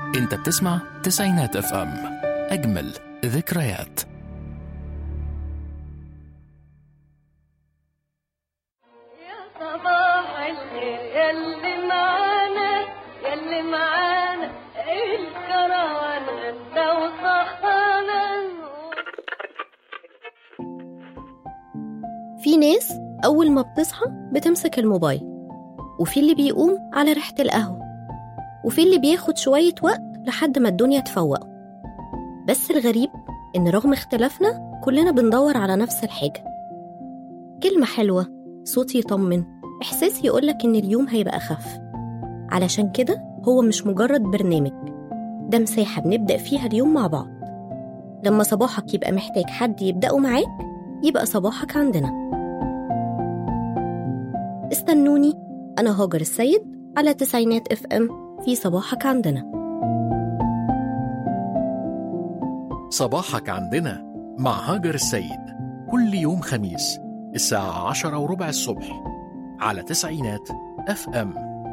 انت بتسمع تسعينات اف ام اجمل ذكريات يا صباح الخير يلي معانا يلي معانا الكروان غدا وصحانا في ناس أول ما بتصحى بتمسك الموبايل وفي اللي بيقوم على ريحة القهوة وفي اللي بياخد شوية وقت لحد ما الدنيا تفوق بس الغريب إن رغم اختلافنا كلنا بندور على نفس الحاجة كلمة حلوة صوت يطمن إحساس يقولك إن اليوم هيبقى أخف علشان كده هو مش مجرد برنامج ده مساحة بنبدأ فيها اليوم مع بعض لما صباحك يبقى محتاج حد يبدأه معاك يبقى صباحك عندنا استنوني أنا هاجر السيد على تسعينات اف ام في صباحك عندنا صباحك عندنا مع هاجر السيد كل يوم خميس الساعة عشرة وربع الصبح على تسعينات اف ام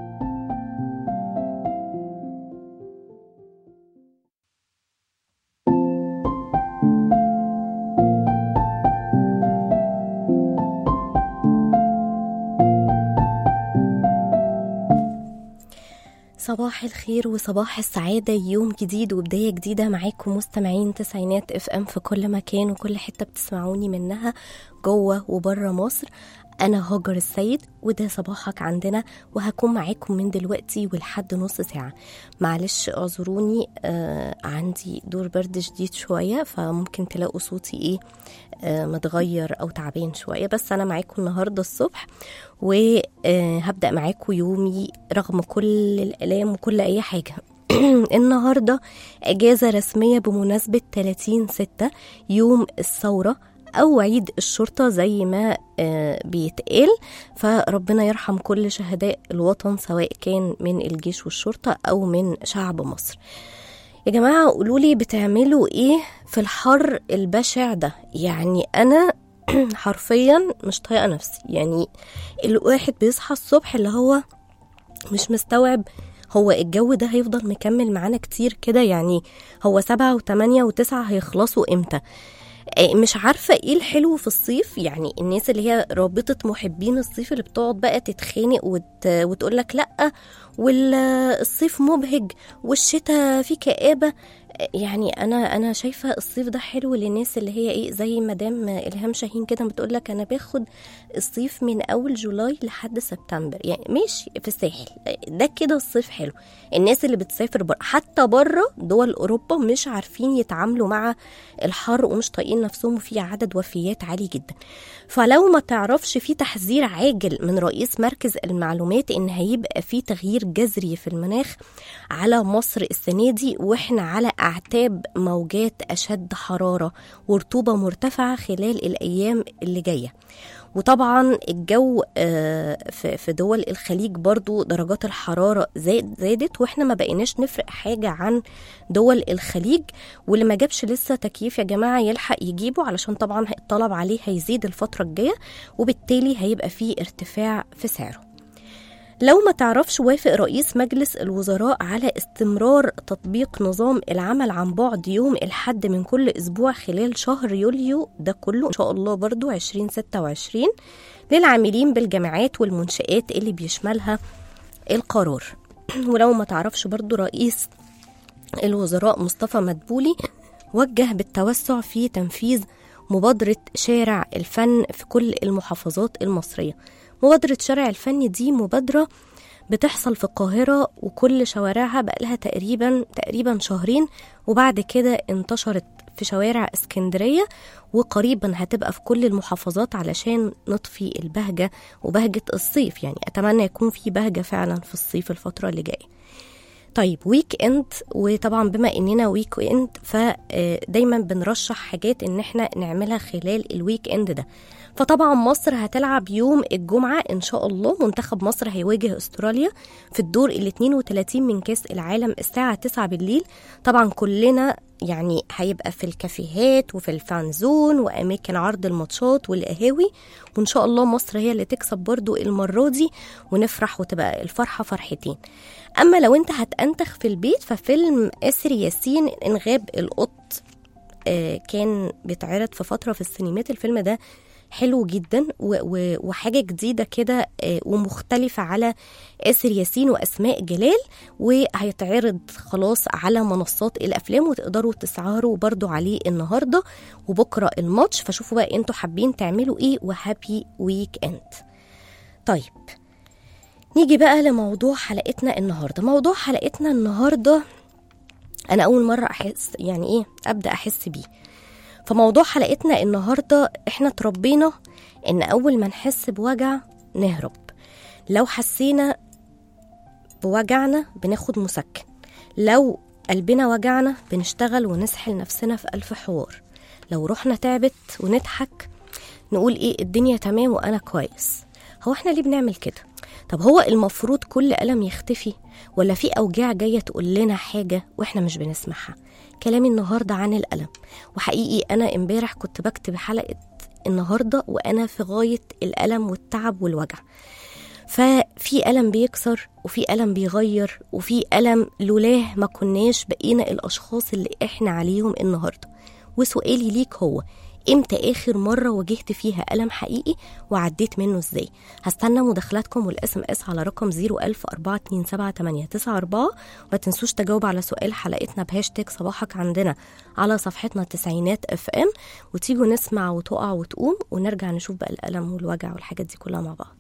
صباح الخير وصباح السعادة يوم جديد وبداية جديدة معاكم مستمعين تسعينات اف ام في كل مكان وكل حتة بتسمعوني منها جوه وبره مصر أنا هاجر السيد وده صباحك عندنا وهكون معاكم من دلوقتي ولحد نص ساعة معلش اعذروني آه عندي دور برد شديد شوية فممكن تلاقوا صوتي ايه آه متغير أو تعبان شوية بس أنا معاكم النهاردة الصبح وهبدأ معاكم يومي رغم كل الآلام وكل أي حاجة النهاردة أجازة رسمية بمناسبة 30 ستة يوم الثورة أو عيد الشرطة زي ما آه، بيتقال فربنا يرحم كل شهداء الوطن سواء كان من الجيش والشرطة أو من شعب مصر يا جماعة قولولي بتعملوا ايه في الحر البشع ده يعني أنا حرفيا مش طايقة نفسي يعني الواحد بيصحى الصبح اللي هو مش مستوعب هو الجو ده هيفضل مكمل معانا كتير كده يعني هو سبعة وتمانية وتسعة هيخلصوا امتى آه، مش عارفة ايه الحلو في الصيف يعني الناس اللي هي رابطة محبين الصيف اللي بتقعد بقى تتخانق وت... وتقول لك لأ والصيف مبهج والشتاء فيه كآبة آه، يعني انا انا شايفه الصيف ده حلو للناس اللي هي ايه زي مدام الهام شاهين كده بتقول لك انا باخد الصيف من اول جولاي لحد سبتمبر يعني ماشي في الساحل ده كده الصيف حلو الناس اللي بتسافر بره حتى بره دول اوروبا مش عارفين يتعاملوا مع الحر ومش طايقين نفسهم وفي عدد وفيات عالي جدا فلو ما تعرفش في تحذير عاجل من رئيس مركز المعلومات ان هيبقى في تغيير جذري في المناخ على مصر السنه دي واحنا على اعتاب موجات اشد حراره ورطوبه مرتفعه خلال الايام اللي جايه وطبعا الجو آه، في في دول الخليج برضو درجات الحرارة زاد زادت واحنا ما بقيناش نفرق حاجة عن دول الخليج واللي ما جابش لسه تكييف يا جماعة يلحق يجيبه علشان طبعا الطلب عليه هيزيد الفترة الجاية وبالتالي هيبقى فيه ارتفاع في سعره لو ما تعرفش وافق رئيس مجلس الوزراء على استمرار تطبيق نظام العمل عن بعد يوم الحد من كل أسبوع خلال شهر يوليو ده كله إن شاء الله برضو 2026 للعاملين بالجامعات والمنشآت اللي بيشملها القرار ولو ما تعرفش برضو رئيس الوزراء مصطفى مدبولي وجه بالتوسع في تنفيذ مبادرة شارع الفن في كل المحافظات المصرية مبادرة شارع الفن دي مبادرة بتحصل في القاهرة وكل شوارعها بقالها تقريبا تقريبا شهرين وبعد كده انتشرت في شوارع اسكندرية وقريبا هتبقى في كل المحافظات علشان نطفي البهجة وبهجة الصيف يعني أتمنى يكون في بهجة فعلا في الصيف الفترة اللي جاية طيب ويك اند وطبعا بما اننا ويك اند فدايما بنرشح حاجات ان احنا نعملها خلال الويك اند ده فطبعا مصر هتلعب يوم الجمعة إن شاء الله منتخب مصر هيواجه أستراليا في الدور ال 32 من كأس العالم الساعة 9 بالليل طبعا كلنا يعني هيبقى في الكافيهات وفي الفانزون وأماكن عرض الماتشات والقهاوي وإن شاء الله مصر هي اللي تكسب برضو المرة دي ونفرح وتبقى الفرحة فرحتين أما لو أنت هتأنتخ في البيت ففيلم آسر ياسين إن غاب القط آه، كان بيتعرض في فترة في السينمات الفيلم ده حلو جدا و- و- وحاجة جديدة كده آه، ومختلفة على آسر ياسين وأسماء جلال وهيتعرض خلاص على منصات الأفلام وتقدروا تسعروا برضو عليه النهاردة وبكرة الماتش فشوفوا بقى انتوا حابين تعملوا ايه وهابي ويك اند طيب نيجي بقى لموضوع حلقتنا النهارده موضوع حلقتنا النهارده انا اول مره احس يعني ايه ابدا احس بيه فموضوع حلقتنا النهارده احنا اتربينا ان اول ما نحس بوجع نهرب لو حسينا بوجعنا بناخد مسكن لو قلبنا وجعنا بنشتغل ونسحل نفسنا في ألف حوار لو روحنا تعبت ونضحك نقول ايه الدنيا تمام وانا كويس هو احنا ليه بنعمل كده طب هو المفروض كل ألم يختفي ولا في أوجاع جاية تقول لنا حاجة وإحنا مش بنسمعها كلامي النهاردة عن الألم وحقيقي أنا امبارح كنت بكتب حلقة النهاردة وأنا في غاية الألم والتعب والوجع ففي ألم بيكسر وفي ألم بيغير وفي ألم لولاه ما كناش بقينا الأشخاص اللي إحنا عليهم النهاردة وسؤالي ليك هو امتى اخر مره واجهت فيها الم حقيقي وعديت منه ازاي هستنى مداخلاتكم والاس ام اس على رقم 010427894 وما تنسوش تجاوب على سؤال حلقتنا بهاشتاج صباحك عندنا على صفحتنا تسعينات اف ام وتيجوا نسمع وتقع وتقوم ونرجع نشوف بقى الالم والوجع والحاجات دي كلها مع بعض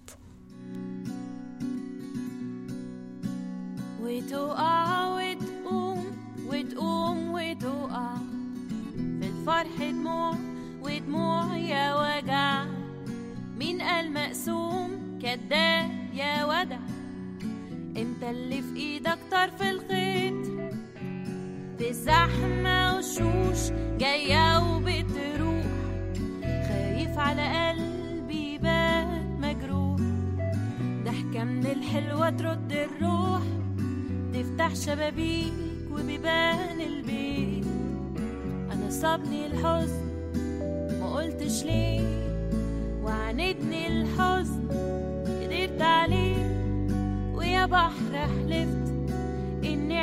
وتقع وتقوم وتقوم وتقع في الفرح دموع ودموع يا وجع مين قال مقسوم كداب يا ودع انت اللي في ايدك طرف الخيط في زحمة وشوش جاية وبتروح خايف على قلبي بات مجروح ضحكة من الحلوة ترد الروح تفتح شبابيك وبيبان البيت انا صابني الحزن ما قلتش ليه وعاندني الحزن قدرت عليه ويا بحر حلفت اني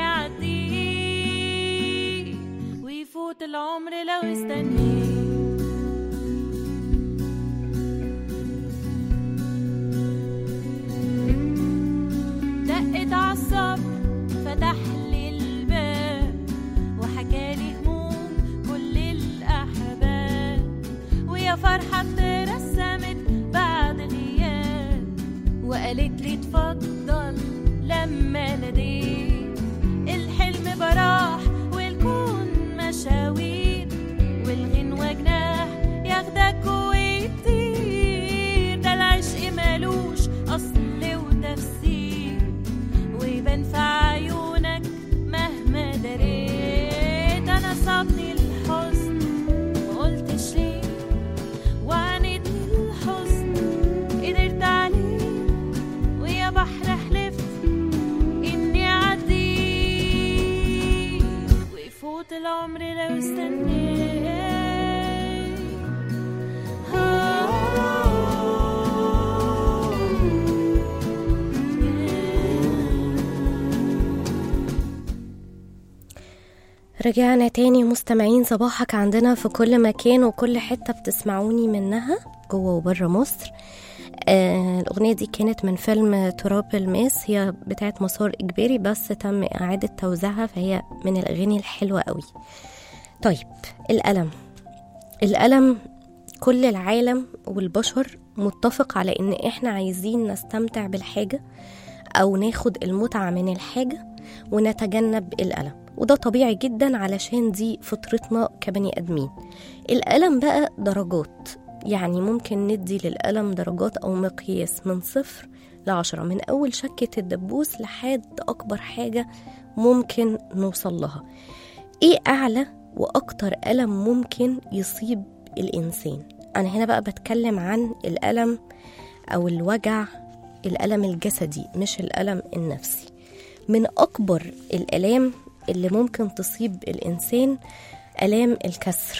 اعديه ويفوت العمر لو استنيت دقت عالصبر فتح لي الباب وحكالي هموم كل الأحباب ويا فرحة اترسمت بعد غياب وقالت لي اتفضل لما ناديت الحلم براح والكون مشاوير والغنوة جناح ياخدك ويطير ده العشق مالوش أصل وتفسير ويبان في عيونك مهما دريت انا صابني الحزن ما قلتش ليه وعاندني الحزن قدرت عليه ويا بحر حلفت اني اعديه ويفوت العمر لو استنيت رجعنا تاني مستمعين صباحك عندنا في كل مكان وكل حتة بتسمعوني منها جوه وبره مصر آه الأغنية دي كانت من فيلم تراب الماس هي بتاعت مسار إجباري بس تم إعادة توزيعها فهي من الأغاني الحلوة قوي طيب الألم الألم كل العالم والبشر متفق على إن إحنا عايزين نستمتع بالحاجة أو ناخد المتعة من الحاجة ونتجنب الألم وده طبيعي جدا علشان دي فطرتنا كبني آدمين الألم بقى درجات يعني ممكن ندي للألم درجات أو مقياس من صفر لعشرة من أول شكة الدبوس لحد أكبر حاجة ممكن نوصل لها إيه أعلى وأكتر ألم ممكن يصيب الإنسان أنا هنا بقى بتكلم عن الألم أو الوجع الألم الجسدي مش الألم النفسي من أكبر الآلام اللي ممكن تصيب الإنسان آلام الكسر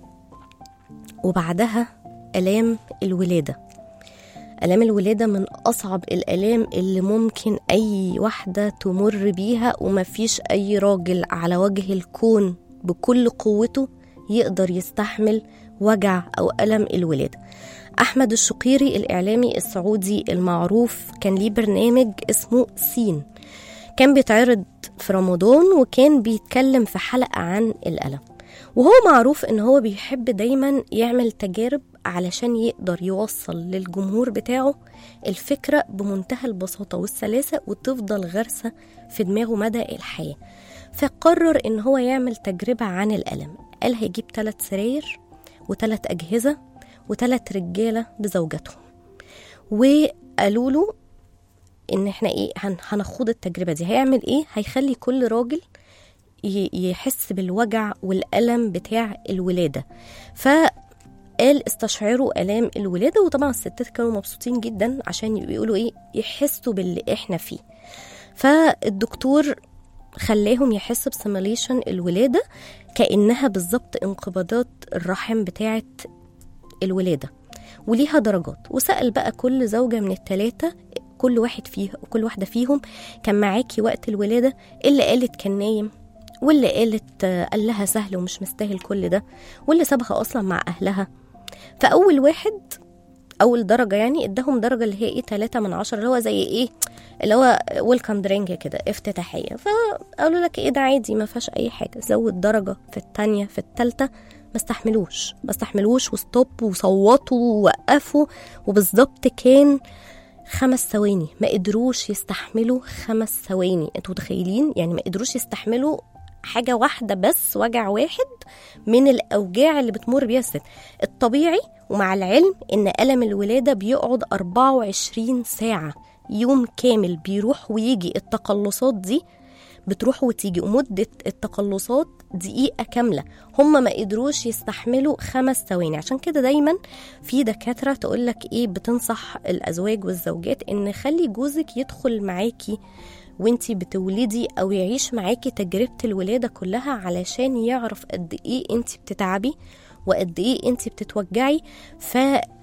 وبعدها آلام الولادة آلام الولادة من أصعب الآلام اللي ممكن أي واحدة تمر بيها ومفيش أي راجل على وجه الكون بكل قوته يقدر يستحمل وجع أو ألم الولادة أحمد الشقيري الإعلامي السعودي المعروف كان ليه برنامج اسمه سين كان بيتعرض في رمضان وكان بيتكلم في حلقة عن الألم وهو معروف ان هو بيحب دايما يعمل تجارب علشان يقدر يوصل للجمهور بتاعه الفكرة بمنتهى البساطة والسلاسة وتفضل غرسة في دماغه مدى الحياة فقرر ان هو يعمل تجربة عن الألم قال هيجيب ثلاث سراير وثلاث أجهزة وثلاث رجالة بزوجاتهم وقالوا له ان احنا ايه هن- هنخوض التجربة دي هيعمل ايه هيخلي كل راجل ي- يحس بالوجع والألم بتاع الولادة فقال استشعروا آلام الولادة وطبعا الستات كانوا مبسوطين جدا عشان بيقولوا ايه يحسوا باللي احنا فيه فالدكتور خلاهم يحسوا بسيميليشن الولادة كأنها بالظبط انقباضات الرحم بتاعة الولادة وليها درجات وسأل بقى كل زوجة من التلاتة كل واحد فيه كل واحدة فيهم كان معاكي وقت الولادة اللي قالت كان نايم واللي قالت آه، قال لها سهل ومش مستاهل كل ده واللي سابها أصلا مع أهلها فأول واحد أول درجة يعني اداهم درجة اللي هي إيه تلاتة من عشرة اللي هو زي إيه اللي هو ويلكم درينج كده افتتاحية فقالوا لك إيه ده عادي ما فيهاش أي حاجة زود درجة في التانية في التالتة ما استحملوش ما استحملوش وستوب وصوتوا ووقفوا وبالظبط كان خمس ثواني ما قدروش يستحملوا خمس ثواني انتوا متخيلين يعني ما قدروش يستحملوا حاجة واحدة بس وجع واحد من الأوجاع اللي بتمر بيها الست الطبيعي ومع العلم إن ألم الولادة بيقعد 24 ساعة يوم كامل بيروح ويجي التقلصات دي بتروح وتيجي ومدة التقلصات دقيقة كاملة هم ما قدروش يستحملوا خمس ثواني عشان كده دايما في دكاترة تقولك ايه بتنصح الأزواج والزوجات ان خلي جوزك يدخل معاكي وانتي بتولدي او يعيش معاكي تجربة الولادة كلها علشان يعرف قد ايه انتي بتتعبي وقد ايه انتي بتتوجعي ف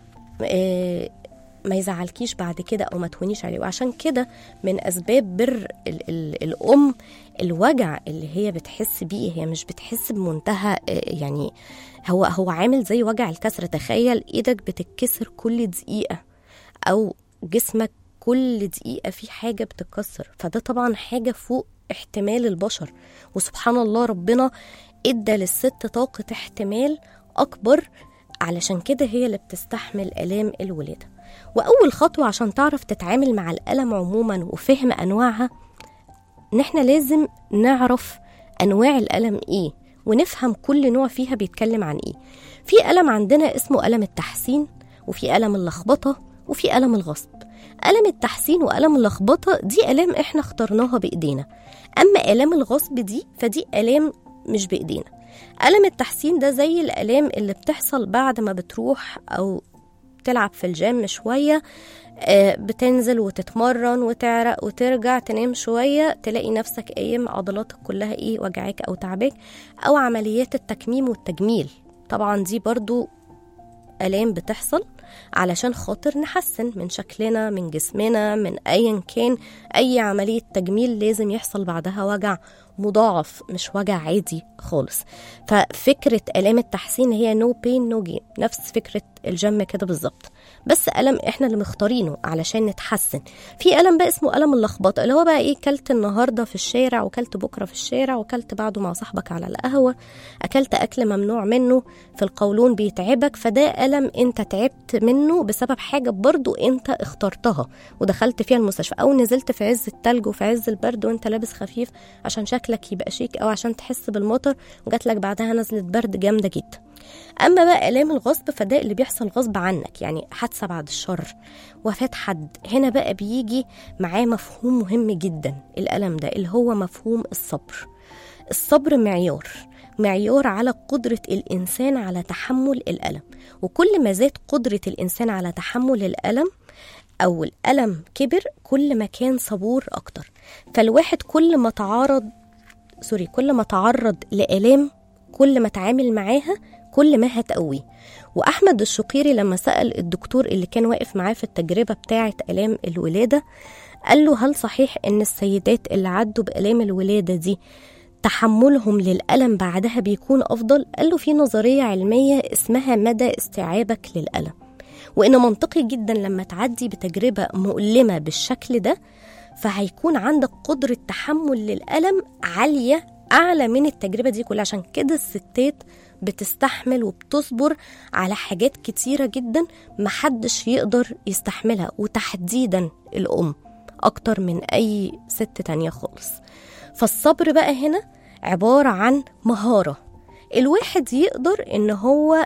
آه، ما يزعلكيش بعد كده او ما تهونيش عليه وعشان كده من اسباب بر ال ال الام الوجع اللي هي بتحس بيه هي مش بتحس بمنتهى آه، يعني هو هو عامل زي وجع الكسر تخيل ايدك بتتكسر كل دقيقه او جسمك كل دقيقه في حاجه بتتكسر فده طبعا حاجه فوق احتمال البشر وسبحان الله ربنا ادى للست طاقه احتمال اكبر علشان كده هي اللي بتستحمل الام الولاده واول خطوه عشان تعرف تتعامل مع الالم عموما وفهم انواعها ان احنا لازم نعرف انواع الالم ايه ونفهم كل نوع فيها بيتكلم عن ايه في الم عندنا اسمه الم التحسين وفي الم اللخبطه وفي الم الغصب الم التحسين والم اللخبطه دي الام احنا اخترناها بايدينا اما الام الغصب دي فدي الام مش بايدينا الم التحسين ده زي الالام اللي بتحصل بعد ما بتروح او تلعب في الجيم شويه آه، بتنزل وتتمرن وتعرق وترجع تنام شوية تلاقي نفسك قايم عضلاتك كلها ايه وجعاك او تعباك او عمليات التكميم والتجميل طبعا دي برضو آلام بتحصل علشان خاطر نحسن من شكلنا من جسمنا من ايا كان اي عملية تجميل لازم يحصل بعدها وجع مضاعف مش وجع عادي خالص ففكرة آلام التحسين هي نو بين نو جين نفس فكرة الجيم كده بالظبط بس ألم احنا اللي مختارينه علشان نتحسن في ألم بقى اسمه ألم اللخبطة اللي هو بقى ايه كلت النهاردة في الشارع وكلت بكرة في الشارع وكلت بعده مع صاحبك على القهوة أكلت أكل ممنوع منه في القولون بيتعبك فده ألم انت تعبت منه بسبب حاجة برضو انت اخترتها ودخلت فيها المستشفى أو نزلت في عز التلج وفي عز البرد وانت لابس خفيف عشان شكلك يبقى شيك أو عشان تحس بالمطر وجات لك بعدها نزلة برد جامدة جدا اما بقى الام الغصب فده اللي بيحصل غصب عنك يعني حادثه بعد الشر وفاه حد هنا بقى بيجي معاه مفهوم مهم جدا الالم ده اللي هو مفهوم الصبر الصبر معيار معيار على قدرة الإنسان على تحمل الألم وكل ما زاد قدرة الإنسان على تحمل الألم أو الألم كبر كل ما كان صبور أكتر فالواحد كل ما تعارض سوري كل ما تعرض لآلام كل ما تعامل معاها كل ما هتقويه وأحمد الشقيري لما سأل الدكتور اللي كان واقف معاه في التجربة بتاعة آلام الولادة قال له هل صحيح إن السيدات اللي عدوا بآلام الولادة دي تحملهم للألم بعدها بيكون أفضل؟ قال له في نظرية علمية اسمها مدى استيعابك للألم وإن منطقي جدا لما تعدي بتجربة مؤلمة بالشكل ده فهيكون عندك قدرة تحمل للألم عالية أعلى من التجربة دي كلها عشان كده الستات بتستحمل وبتصبر على حاجات كتيرة جدا محدش يقدر يستحملها وتحديدا الأم أكتر من أي ست تانية خالص فالصبر بقى هنا عبارة عن مهارة الواحد يقدر إن هو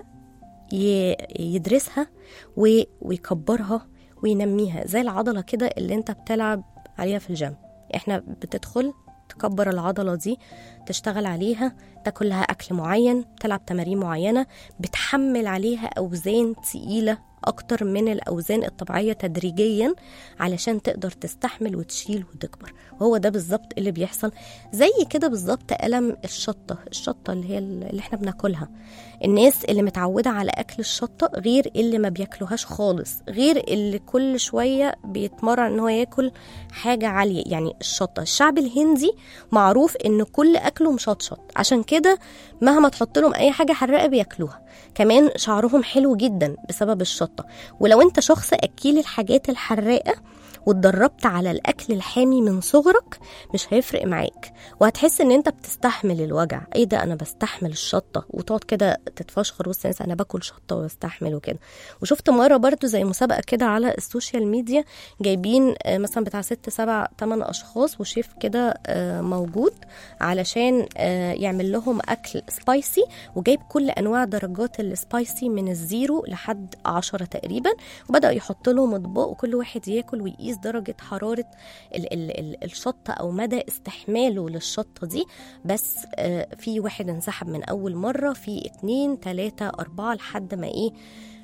ي- يدرسها و- ويكبرها وينميها زي العضلة كده اللي انت بتلعب عليها في الجيم احنا بتدخل تكبر العضلة دي تشتغل عليها تاكل لها أكل معين تلعب تمارين معينة بتحمل عليها أوزان تقيلة أكتر من الأوزان الطبيعية تدريجيا علشان تقدر تستحمل وتشيل وتكبر وهو ده بالظبط اللي بيحصل زي كده بالظبط ألم الشطة الشطة اللي هي اللي احنا بناكلها الناس اللي متعودة على أكل الشطة غير اللي ما بياكلوهاش خالص غير اللي كل شوية بيتمرن إن هو ياكل حاجة عالية يعني الشطة الشعب الهندي معروف إن كل أكله مشطشط عشان كده مهما تحط لهم أي حاجة حراقة بياكلوها كمان شعرهم حلو جدا بسبب الشطة ولو أنت شخص أكيل الحاجات الحراقة واتدربت على الاكل الحامي من صغرك مش هيفرق معاك وهتحس ان انت بتستحمل الوجع ايه ده انا بستحمل الشطه وتقعد كده تتفشخر وسط الناس انا باكل شطه وبستحمل وكده وشفت مره برضو زي مسابقه كده على السوشيال ميديا جايبين آه، مثلا بتاع ست سبع تمن اشخاص وشيف كده آه، موجود علشان آه، يعمل لهم اكل سبايسي وجايب كل انواع درجات السبايسي من الزيرو لحد عشرة تقريبا وبدا يحط لهم اطباق وكل واحد ياكل ويقيس درجه حراره ال ال ال الشطه او مدى استحماله للشطه دي بس آه، في واحد انسحب من اول مره في اتنين تلاته اربعه لحد ما ايه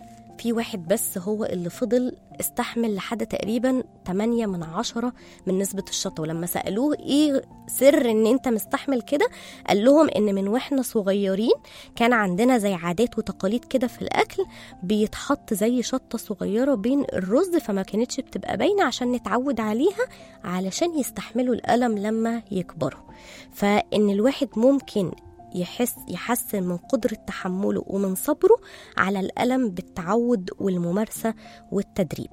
في واحد بس هو اللي فضل استحمل لحد تقريبا 8 من عشرة من نسبة الشطة ولما سألوه ايه سر ان انت مستحمل كده قال لهم ان من واحنا صغيرين كان عندنا زي عادات وتقاليد كده في الاكل بيتحط زي شطة صغيرة بين الرز فما كانتش بتبقى باينة عشان نتعود عليها علشان يستحملوا الألم لما يكبروا فإن الواحد ممكن يحس يحسن من قدرة تحمله ومن صبره على الألم بالتعود والممارسة والتدريب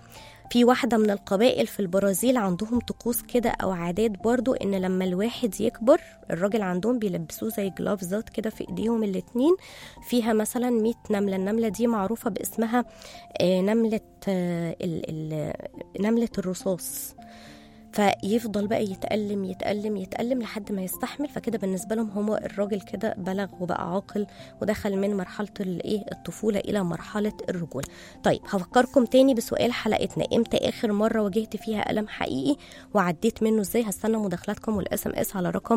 في واحدة من القبائل في البرازيل عندهم طقوس كده أو عادات برضو إن لما الواحد يكبر الراجل عندهم بيلبسوه زي جلافزات كده في إيديهم الاتنين فيها مثلا 100 نملة النملة دي معروفة باسمها آه، نملة آه، ال- ال- نملة الرصاص فيفضل بقى يتألم يتألم يتألم لحد ما يستحمل فكده بالنسبة لهم هو الراجل كده بلغ وبقى عاقل ودخل من مرحلة الايه الطفولة إلى مرحلة الرجولة طيب هفكركم تاني بسؤال حلقتنا امتى آخر مرة واجهت فيها ألم حقيقي وعديت منه ازاي هستنى مداخلاتكم والاس ام اس على رقم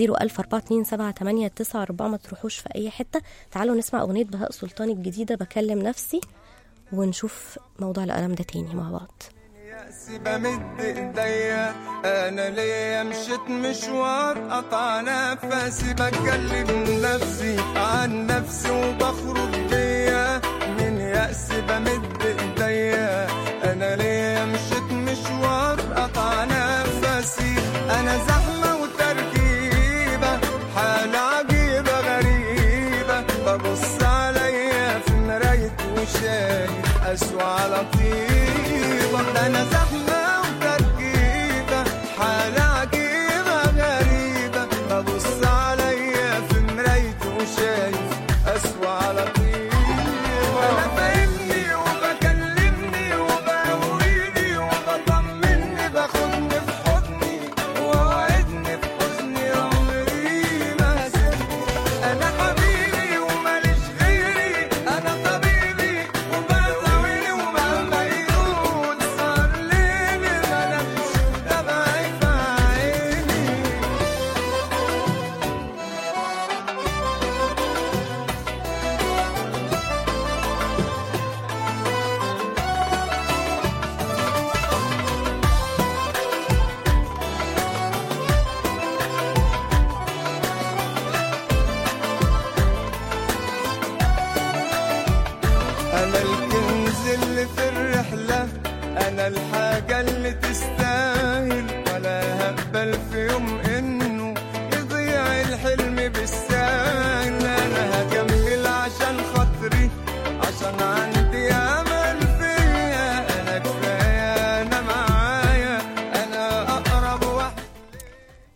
004278994 ما تروحوش في أي حتة تعالوا نسمع أغنية بهاء سلطان الجديدة بكلم نفسي ونشوف موضوع الألم ده تاني مع بعض يأسي بمد ايديا انا ليا مشيت مشوار قطع نفسي بكلم نفسي عن نفسي وبخرج بيا من يأسي بمد ايديا انا ليا مشيت مشوار قطع نفسي انا زحمة وتركيبة حالة عجيبة غريبة ببص عليا في مراية وشايف أسوأ على طيبة ده أنا زحمة وتركيبة حالة عجيبة غريبة ببص عليا في مراية وشايف أسوأ على طيبة أنا فاهمني وبكلمني وبقويني وبطمني باخدني في حضني ووعدني في حزني عمري ما هسيبني انا حبيبي وماليش غيري انا طبيبي وبداويني ومهما يقول صار لي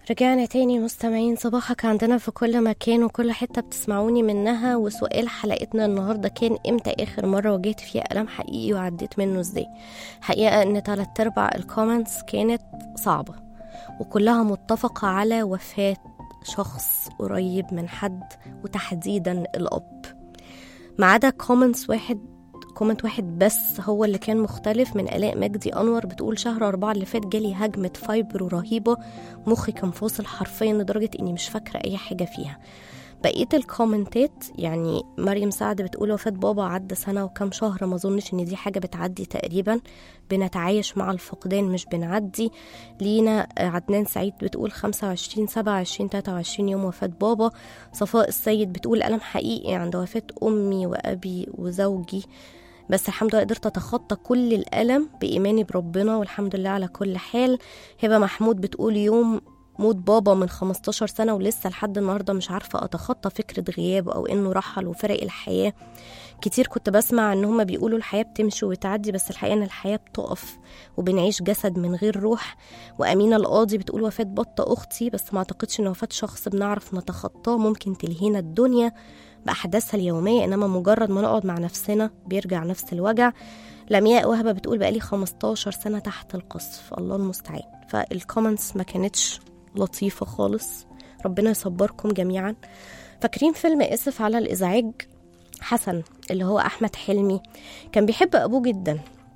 رجعنا تاني مستمعين صباحك عندنا في كل مكان وكل حتة بتسمعوني منها وسؤال حلقتنا النهاردة كان امتى آخر مرة واجهت فيها ألم حقيقي وعديت منه ازاي حقيقة ان تلات ارباع الكومنتس كانت صعبة وكلها متفقة على وفاة شخص قريب من حد وتحديدا الأب ما عدا كومنتس واحد كومنت واحد بس هو اللي كان مختلف من آلاء مجدي أنور بتقول شهر أربعة اللي فات جالي هجمة فايبرو رهيبة مخي كان فاصل حرفيا لدرجة إني مش فاكرة أي حاجة فيها بقية الكومنتات يعني مريم سعد بتقول وفاة بابا عدى سنة وكم شهر ما اظنش ان دي حاجة بتعدي تقريبا بنتعايش مع الفقدان مش بنعدي لينا عدنان سعيد بتقول 25 27 23 يوم وفاة بابا صفاء السيد بتقول ألم حقيقي عند وفاة أمي وأبي وزوجي بس الحمد لله قدرت اتخطى كل الالم بايماني بربنا والحمد لله على كل حال هبه محمود بتقول يوم موت بابا من 15 سنة ولسه لحد النهاردة مش عارفة أتخطى فكرة غيابه أو إنه رحل وفرق الحياة كتير كنت بسمع إن هما بيقولوا الحياة بتمشي وتعدي بس الحقيقة إن الحياة بتقف وبنعيش جسد من غير روح وأمينة القاضي بتقول وفاة بطة أختي بس ما أعتقدش إن وفاة شخص بنعرف نتخطاه ممكن تلهينا الدنيا بأحداثها اليومية إنما مجرد ما نقعد مع نفسنا بيرجع نفس الوجع لمياء وهبة بتقول بقالي 15 سنة تحت القصف الله المستعان فالكومنتس ما كانتش لطيفة خالص ربنا يصبركم جميعا فاكرين فيلم اسف على الازعاج حسن اللي هو احمد حلمي كان بيحب ابوه جدا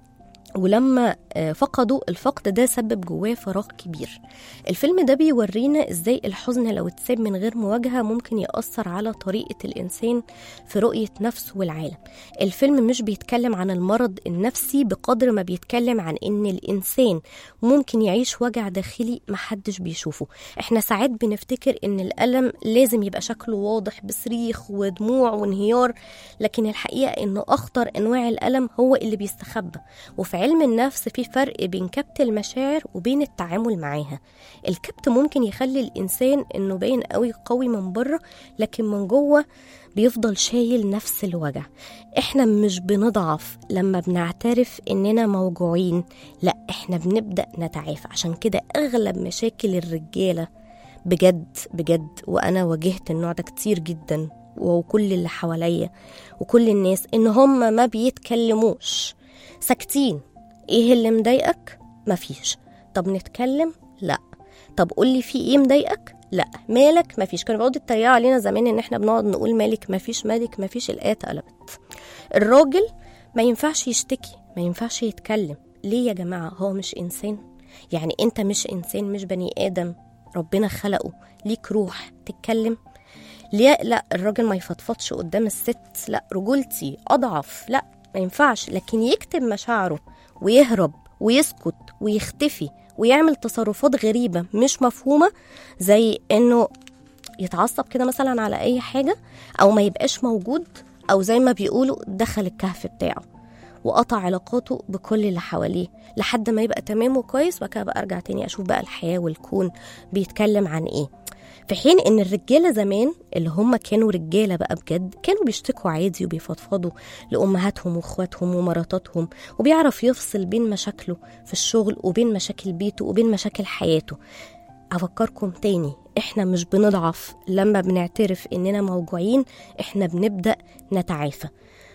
ولما آه، فقدوا الفقد ده سبب جواه فراغ كبير الفيلم ده بيورينا ازاي الحزن لو اتساب من غير مواجهة ممكن يأثر على طريقة الإنسان في رؤية نفسه والعالم الفيلم مش بيتكلم عن المرض النفسي بقدر ما بيتكلم عن ان الإنسان ممكن يعيش وجع داخلي محدش بيشوفه احنا ساعات بنفتكر ان الألم لازم يبقى شكله واضح بصريخ ودموع وانهيار لكن الحقيقة ان أخطر أنواع الألم هو اللي بيستخبى وفي علم النفس في فرق بين كبت المشاعر وبين التعامل معاها الكبت ممكن يخلي الإنسان إنه باين قوي قوي من بره لكن من جوه بيفضل شايل نفس الوجع احنا مش بنضعف لما بنعترف اننا موجوعين لا احنا بنبدأ نتعافى عشان كده اغلب مشاكل الرجالة بجد بجد وانا واجهت النوع ده كتير جدا وكل اللي حواليا وكل الناس ان هم ما بيتكلموش ساكتين ايه اللي مضايقك مفيش طب نتكلم لا طب قولي في ايه مضايقك لا مالك مفيش كانوا بيقعدوا يتريقوا علينا زمان ان احنا بنقعد نقول مالك مفيش مالك مفيش الايه اتقلبت الراجل ما ينفعش يشتكي ما ينفعش يتكلم ليه يا جماعه هو مش انسان يعني انت مش انسان مش بني ادم ربنا خلقه ليك روح تتكلم ليه لا الراجل ما يفضفضش قدام الست لا رجولتي اضعف لا ما ينفعش لكن يكتب مشاعره ويهرب ويسكت ويختفي ويعمل تصرفات غريبة مش مفهومة زي انه يتعصب كده مثلا على اي حاجة او ما يبقاش موجود او زي ما بيقولوا دخل الكهف بتاعه وقطع علاقاته بكل اللي حواليه لحد ما يبقى تمام وكويس وبعد كده بقى ارجع تاني اشوف بقى الحياة والكون بيتكلم عن ايه في حين ان الرجاله زمان اللي هم كانوا رجاله بقى بجد كانوا بيشتكوا عادي وبيفضفضوا لامهاتهم واخواتهم ومراتاتهم وبيعرف يفصل بين مشاكله في الشغل وبين مشاكل بيته وبين مشاكل حياته افكركم تاني احنا مش بنضعف لما بنعترف اننا موجوعين احنا بنبدا نتعافى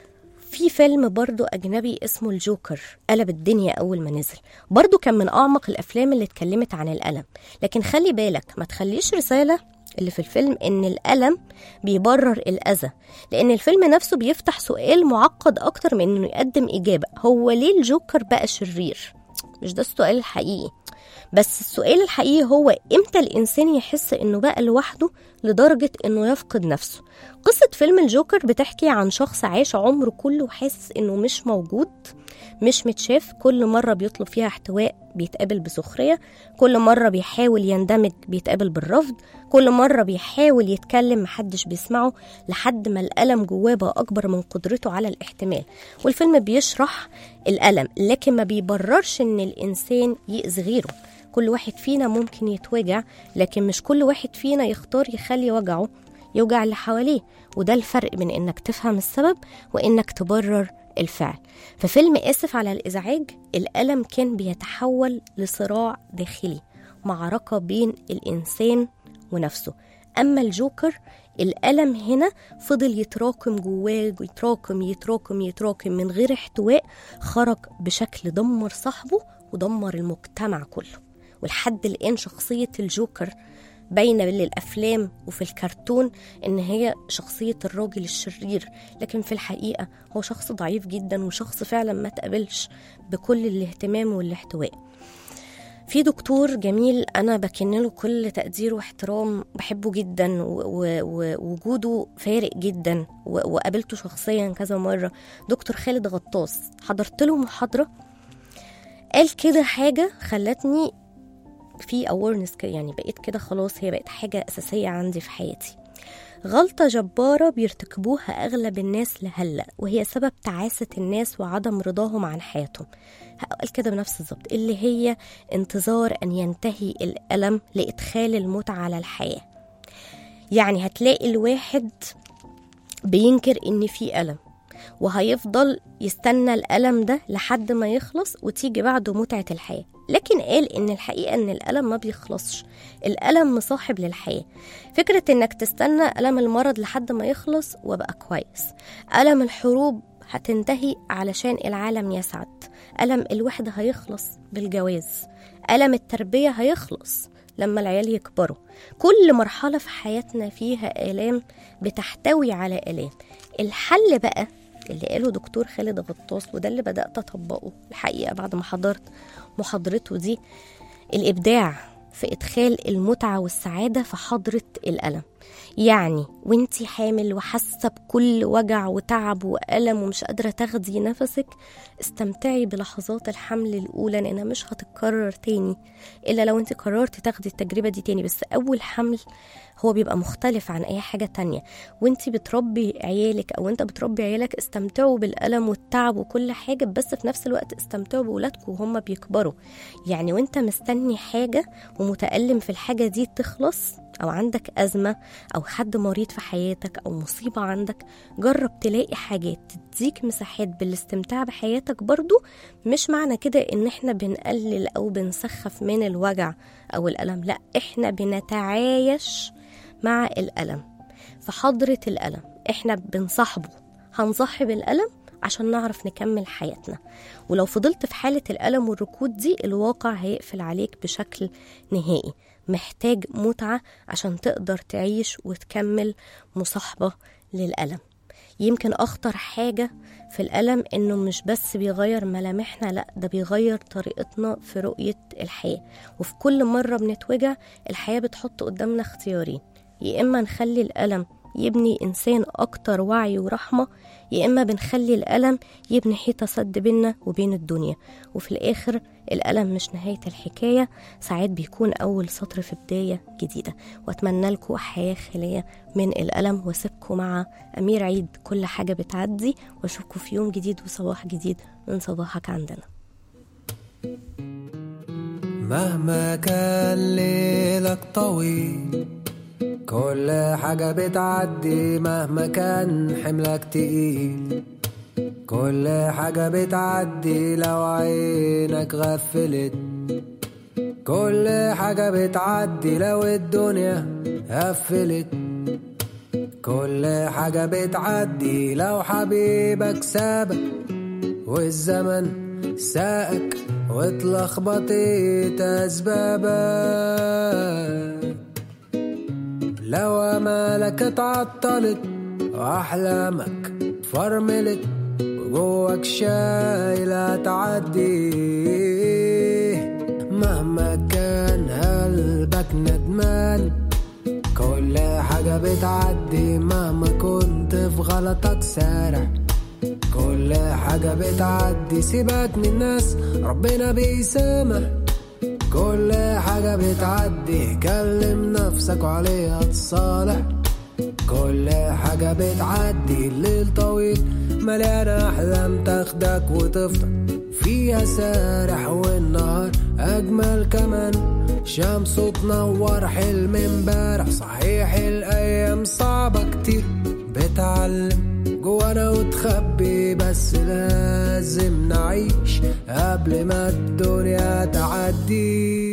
في فيلم برضو أجنبي اسمه الجوكر قلب الدنيا أول ما نزل برضو كان من أعمق الأفلام اللي اتكلمت عن الألم لكن خلي بالك ما تخليش رسالة اللي في الفيلم إن الألم بيبرر الأذى لأن الفيلم نفسه بيفتح سؤال معقد أكتر من إنه يقدم إجابة هو ليه الجوكر بقى شرير مش ده السؤال الحقيقي بس السؤال الحقيقي هو امتى الانسان يحس انه بقى لوحده لدرجه انه يفقد نفسه قصه فيلم الجوكر بتحكي عن شخص عاش عمره كله حاسس انه مش موجود مش متشاف كل مره بيطلب فيها احتواء بيتقابل بسخريه كل مره بيحاول يندمج بيتقابل بالرفض كل مره بيحاول يتكلم محدش بيسمعه لحد ما الالم جواه بقى اكبر من قدرته على الاحتمال والفيلم بيشرح الالم لكن ما بيبررش ان الانسان يأذي غيره كل واحد فينا ممكن يتوجع لكن مش كل واحد فينا يختار يخلي وجعه يوجع اللي حواليه وده الفرق بين انك تفهم السبب وانك تبرر الفعل ففيلم اسف على الازعاج الالم كان بيتحول لصراع داخلي معركة بين الإنسان ونفسه أما الجوكر الألم هنا فضل يتراكم جواه يتراكم يتراكم يتراكم من غير احتواء خرج بشكل دمر صاحبه ودمر المجتمع كله ولحد الآن شخصية الجوكر باينة للأفلام وفي الكرتون إن هي شخصية الراجل الشرير لكن في الحقيقة هو شخص ضعيف جدا وشخص فعلا ما تقبلش بكل الاهتمام والاحتواء في دكتور جميل انا بكن له كل تقدير واحترام بحبه جدا و- و- ووجوده فارق جدا و- وقابلته شخصيا كذا مره دكتور خالد غطاس حضرت له محاضره قال كده حاجه خلتني في awareness كده يعني بقيت كده خلاص هي بقت حاجه اساسيه عندي في حياتي غلطة جبارة بيرتكبوها أغلب الناس لهلأ وهي سبب تعاسة الناس وعدم رضاهم عن حياتهم هقول كده بنفس الظبط اللي هي انتظار أن ينتهي الألم لإدخال المتعة على الحياة يعني هتلاقي الواحد بينكر إن في ألم وهيفضل يستنى الألم ده لحد ما يخلص وتيجي بعده متعة الحياة لكن قال إن الحقيقة إن الألم ما بيخلصش الألم مصاحب للحياة فكرة إنك تستنى ألم المرض لحد ما يخلص وبقى كويس ألم الحروب هتنتهي علشان العالم يسعد ألم الوحدة هيخلص بالجواز ألم التربية هيخلص لما العيال يكبروا كل مرحلة في حياتنا فيها آلام بتحتوي على آلام الحل بقى اللي قاله دكتور خالد غطاس وده اللي بدأت أطبقه الحقيقة بعد ما حضرت محاضرته دي الإبداع في إدخال المتعة والسعادة في حضرة الألم يعني وانتي حامل وحاسة بكل وجع وتعب وألم ومش قادرة تاخدي نفسك استمتعي بلحظات الحمل الأولى لأنها مش هتتكرر تاني إلا لو انت قررتي تاخدي التجربة دي تاني بس أول حمل هو بيبقى مختلف عن أي حاجة تانية وانت بتربي عيالك أو انت بتربي عيالك استمتعوا بالألم والتعب وكل حاجة بس في نفس الوقت استمتعوا بولادكم وهم بيكبروا يعني وانت مستني حاجة ومتألم في الحاجة دي تخلص أو عندك أزمة أو حد مريض في حياتك أو مصيبة عندك جرب تلاقي حاجات تديك مساحات بالاستمتاع بحياتك برضو مش معنى كده إن إحنا بنقلل أو بنسخف من الوجع أو الألم لا إحنا بنتعايش مع الألم في حضرة الألم إحنا بنصاحبه هنصاحب الألم عشان نعرف نكمل حياتنا ولو فضلت في حالة الألم والركود دي الواقع هيقفل عليك بشكل نهائي محتاج متعة عشان تقدر تعيش وتكمل مصاحبة للألم يمكن أخطر حاجة في الألم إنه مش بس بيغير ملامحنا لأ ده بيغير طريقتنا في رؤية الحياة وفي كل مرة بنتوجع الحياة بتحط قدامنا اختيارين يا إما نخلي الألم يبني إنسان أكتر وعي ورحمة يا إما بنخلي الألم يبني حيطة سد بينا وبين الدنيا وفي الآخر الألم مش نهاية الحكاية ساعات بيكون أول سطر في بداية جديدة وأتمنى لكم حياة خالية من الألم واسيبكم مع أمير عيد كل حاجة بتعدي وأشوفكم في يوم جديد وصباح جديد من صباحك عندنا مهما كان ليلك طويل كل حاجة بتعدي مهما كان حملك تقيل كل حاجة بتعدي لو عينك غفلت كل حاجة بتعدي لو الدنيا قفلت كل حاجة بتعدي لو حبيبك سابك والزمن ساقك واتلخبطت أسبابك لو أمالك اتعطلت وأحلامك فرملت وجواك شايلة تعدي مهما كان قلبك ندمان كل حاجة بتعدي مهما كنت في غلطك سارح كل حاجة بتعدي سيبك من الناس ربنا بيسامح كل حاجة بتعدي كلم نفسك وعليها تصالح كل حاجة بتعدي الليل طويل مليانة أحلام تاخدك وتفضل فيها سارح والنهار أجمل كمان شمس تنور حلم امبارح صحيح الأيام صعبة كتير بتعلم جوانا وتخبي بس لازم نعيش قبل ما الدنيا تعدي